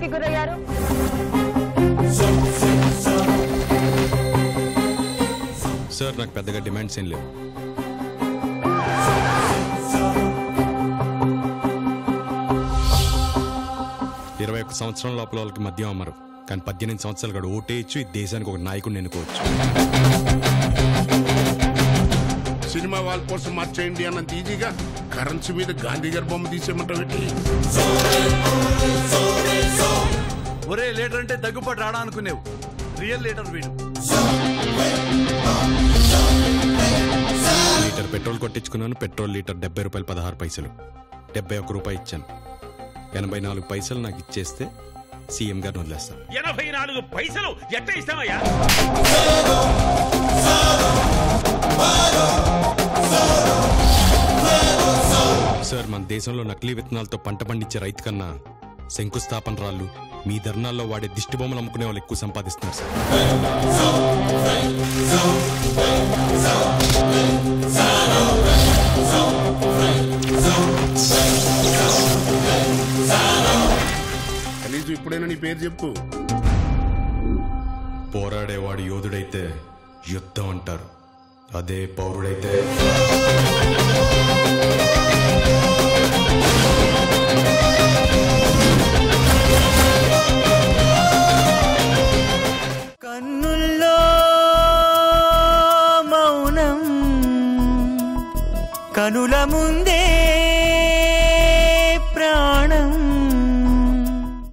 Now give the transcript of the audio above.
కి గురయ్యారు సార్ నాకు పెద్దగా డిమాండ్స్ ఏం లేవు ఇరవై ఒక్క సంవత్సరం లోపల వాళ్ళకి మద్యం అమ్మరు కానీ పద్దెనిమిది సంవత్సరాలు కూడా ఓటే ఇచ్చు ఈ దేశానికి ఒక నాయకుడిని ఎన్నుకోవచ్చు సినిమా వాళ్ళ కోసం మార్చేయండి అన్నంత ఈజీగా కరెన్సీ మీద గాంధీ గారి బొమ్మ తీసేయమంటావు ఒరే లీటర్ అంటే దగ్గుపాటు రాడా అనుకునేవు రియల్ లీటర్ వీడు లీటర్ పెట్రోల్ కొట్టించుకున్నాను పెట్రోల్ లీటర్ డెబ్బై రూపాయలు పదహారు పైసలు డెబ్బై ఒక్క రూపాయి ఇచ్చాను ఎనభై నాలుగు పైసలు నాకు ఇచ్చేస్తే సీఎం గారిని వదిలేస్తాను ఎనభై నాలుగు పైసలు ఎట్ట ఇస్తామయ్యా సార్ మన దేశంలో నకిలీ విత్తనాలతో పంట పండించే రైతు కన్నా శంకుస్థాపన రాళ్ళు మీ ధర్నాల్లో వాడే దిష్టి బొమ్మలు అమ్ముకునే వాళ్ళు ఎక్కువ సంపాదిస్తున్నారు సార్ కనీసం ఇప్పుడైనా నీ పేరు చెప్పు పోరాడేవాడు యోధుడైతే యుద్ధం అంటారు అదే పౌరుడైతే